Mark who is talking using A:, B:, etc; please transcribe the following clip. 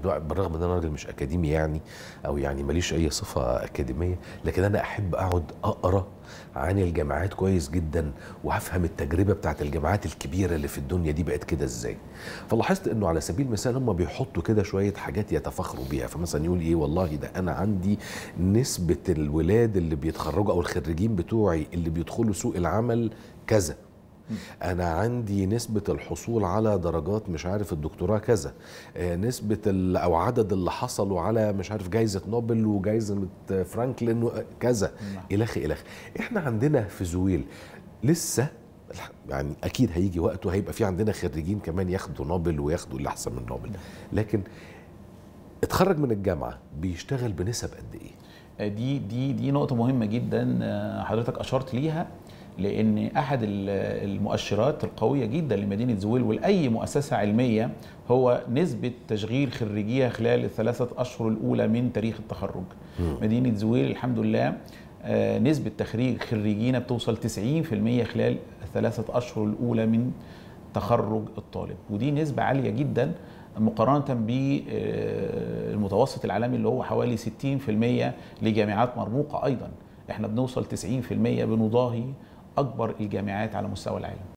A: بالرغم ان انا راجل مش اكاديمي يعني او يعني ماليش اي صفه اكاديميه لكن انا احب اقعد اقرا عن الجامعات كويس جدا وافهم التجربه بتاعت الجامعات الكبيره اللي في الدنيا دي بقت كده ازاي فلاحظت انه على سبيل المثال هم بيحطوا كده شويه حاجات يتفاخروا بيها فمثلا يقول ايه والله ده انا عندي نسبه الولاد اللي بيتخرجوا او الخريجين بتوعي اللي بيدخلوا سوق العمل كذا انا عندي نسبه الحصول على درجات مش عارف الدكتوراه كذا آه، نسبه ال- او عدد اللي حصلوا على مش عارف جائزه نوبل وجائزه فرانكلين و- كذا
B: نعم.
A: الخ الخ احنا عندنا في زويل لسه الح- يعني اكيد هيجي وقت وهيبقى في عندنا خريجين كمان ياخدوا نوبل وياخدوا اللي احسن من نوبل لكن اتخرج من الجامعه بيشتغل بنسب قد ايه
B: دي دي دي نقطة مهمة جدا آه، حضرتك أشرت ليها لأن أحد ال- المؤشرات القوية جدا لمدينة زويل ولأي مؤسسة علمية هو نسبة تشغيل خريجيها خلال الثلاثة أشهر الأولى من تاريخ التخرج. مدينة زويل الحمد لله آه، نسبة تخريج خريجينا بتوصل 90% خلال الثلاثة أشهر الأولى من تخرج الطالب ودي نسبة عالية جدا مقارنة بالمتوسط العالمي اللي هو حوالي 60% لجامعات مرموقة أيضا احنا بنوصل 90% بنضاهي أكبر الجامعات على مستوى العالم